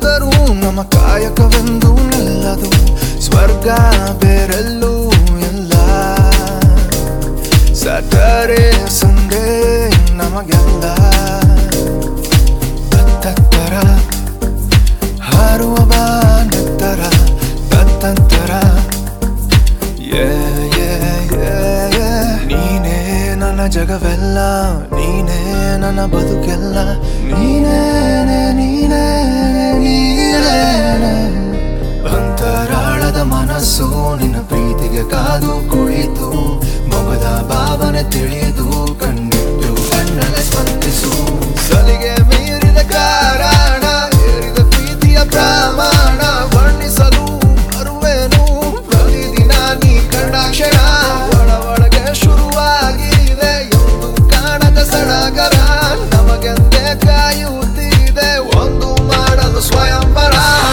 ಸೋತರೂ ನಮ್ಮ ಕಾಯಕವೆಂದು ನಿಲ್ಲದು ಸ್ವರ್ಗ ಬೇರೆಲ್ಲೂ ಇಲ್ಲ ಸಟರೆ ಸಂದೇ ನಮಗೆಲ್ಲ ತತ್ತರ ಹಾರುವ ಬಾ ನೆತ್ತರ ತತ್ತಂತರ Yeah, yeah, yeah, yeah. ನೀನೇ ನನ್ನ ಜಗವೆಲ್ಲ ನೀನೇ ನನ್ನ ಬದುಕೆಲ್ಲ ನೀನೇ ನೀನೇ ನೀನೇ ಅಂತರಾಳದ ಮನಸ್ಸು ನಿನ್ನ ಪ್ರೀತಿಗೆ ಕಾದು ಕುಳಿತು ಮೊಗದ ಭಾವನೆ ತಿಳಿದು ಕಣ್ಣಿಟ್ಟು ಕಣ್ಣಲೆ ಸ್ಪಂದಿಸು ಸಲಿಗೆ ಮೀರಿದ ಕಾರಣ ಏರಿದ ಪ್ರೀತಿಯ ಪ್ರಮಾಣ ವರ್ಣಿಸಲು ಬರುವೆನು ಪ್ರತಿದಿನ ನೀ ಕಂಡಾಕ್ಷಣ ಒಳ ಒಳಗೆ ಶುರುವಾಗಿದೆ ಎಂದು ಕಾಣದ ಸಡಗರ ನಮಗೆಂದೇ ಕಾಯುತ್ತಿದೆ ಒಂದು ಮಾಡಲು ಸ್ವಯಂವರ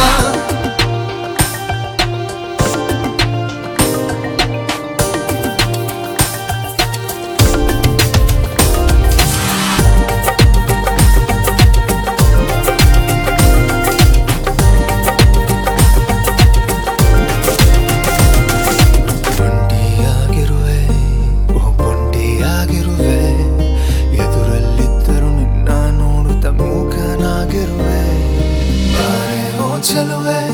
ಒಂಟಿಯಾಗಿರುವೆ ಒಬ್ಬೊಂಟಿಯಾಗಿರುವೆ ಎದುರಲ್ಲಿದ್ದರೂ ನಿನ್ನ ನೋಡುತ್ತ ಮೂಕನಾಗಿರುವೆ ಬಾರೆ ಓ ಚೆಲುವೆ